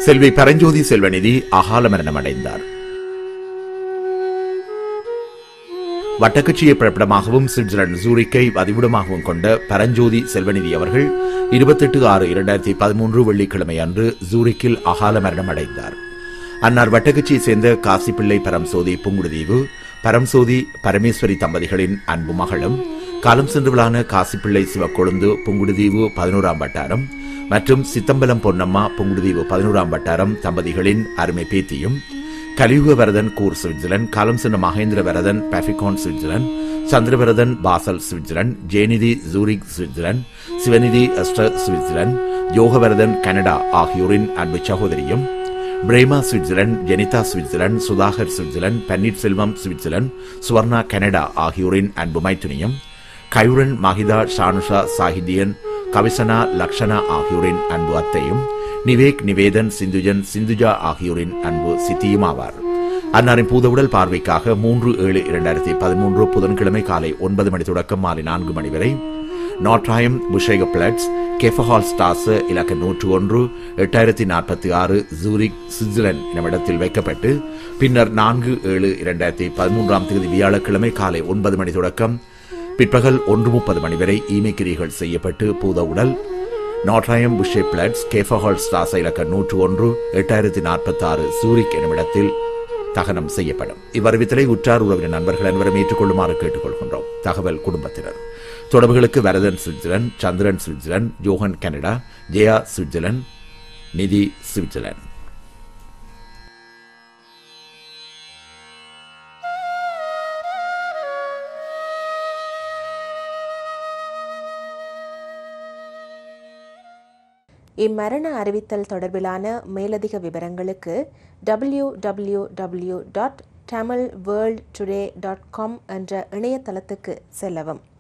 செல்வி பரஞ்சோதி செல்வநிதி அகால மரணம் அடைந்தார் வட்டக்கட்சியை பிறப்பிடமாகவும் சுவிட்சர்லாந்து சூரிக்கை வதிவிடமாகவும் கொண்ட பரஞ்சோதி செல்வநிதி அவர்கள் இருபத்தெட்டு ஆறு இரண்டாயிரத்தி பதிமூன்று வெள்ளிக்கிழமை அன்று ஜூரிக்கில் அகால மரணம் அடைந்தார் அன்னார் வட்டக்கட்சியைச் சேர்ந்த காசிப்பிள்ளை பரம்சோதி புங்குடுதீவு பரம்சோதி பரமேஸ்வரி தம்பதிகளின் அன்பு மகளும் காலம் சென்றுவிளான காசிப்பிள்ளை சிவக்கொழுந்து புங்குடுதீவு பதினோராம் வட்டாரம் மற்றும் சித்தம்பலம் பொன்னம்மா புங்குடுதீவு பதினோராம் வட்டாரம் தம்பதிகளின் அருமை பேத்தியும் கலியுக வரதன் கூர் சுவிட்சர்லாந்து காலம் சென்ற மகேந்திர வரதன் பசிகான் Switzerland Chandravarathan Basel Switzerland Jeyanithi Zurich Switzerland Sivanithi Uster Switzerland Yogavarathan Canada ஆகியோரின் அன்பு சகோதரியும் Prema Switzerland Jenitha Switzerland Sudhakar Switzerland Panneerselvam Switzerland Suvarna Canada ஆகியோரின் அன்பு மைத்துனியும் கையுரன் மஹிதா ஷானுஷா சாகித்யன் கவிசனா லக்ஷனா ஆகியோரின் அன்பு அத்தையும் நிவேக் நிவேதன் சிந்துஜன் சிந்துஜா ஆகியோரின் அன்பு சித்தியும் ஆவார் அன்னாரின் பூதவுடல் பார்வைக்காக மூன்று ஏழு இரண்டாயிரத்தி பதிமூன்று புதன்கிழமை காலை ஒன்பது மணி தொடக்கம் மாலை நான்கு மணி வரை நாட்ராயம் புஷேக பிளட்ஸ் கெஃபஹால் ஸ்டாஸ் இலக்க நூற்று ஒன்று எட்டாயிரத்தி நாற்பத்தி ஆறு ஜூரிக் சுவிட்சர்லாந்து என்னுமிடத்தில் வைக்கப்பட்டு பின்னர் நான்கு ஏழு இரண்டாயிரத்தி பதிமூன்றாம் தேதி வியாழக்கிழமை காலை ஒன்பது மணி தொடக்கம் பிற்பகல் ஒன்று முப்பது மணி வரை ஈமைக்கிரிகள் செய்யப்பட்டு பூத உடல் நாட்ராயம் புஷே பிளட்ஸ் கேஃபஹால் ஸ்டாஸ் இலக்க நூற்று ஒன்று எட்டாயிரத்தி நாற்பத்தி ஆறு சூரிக் என்னுமிடத்தில் தகனம் செய்யப்படும் இவ்வறிவித்தலை உற்றார் உறவினர் நண்பர்கள் அனைவரும் ஏற்றுக்கொள்ளுமாறு கேட்டுக்கொள்கின்றோம் தகவல் குடும்பத்தினர் தொடர்புகளுக்கு Varathan Switzerland Chandran Switzerland Jogan Canada Jeya Switzerland Nithi Switzerland இம்மரண அறிவித்தல் தொடர்பிலான மேலதிக விவரங்களுக்கு W W W dot Tamil world today dot com என்ற இணையதளத்துக்கு செல்லவும்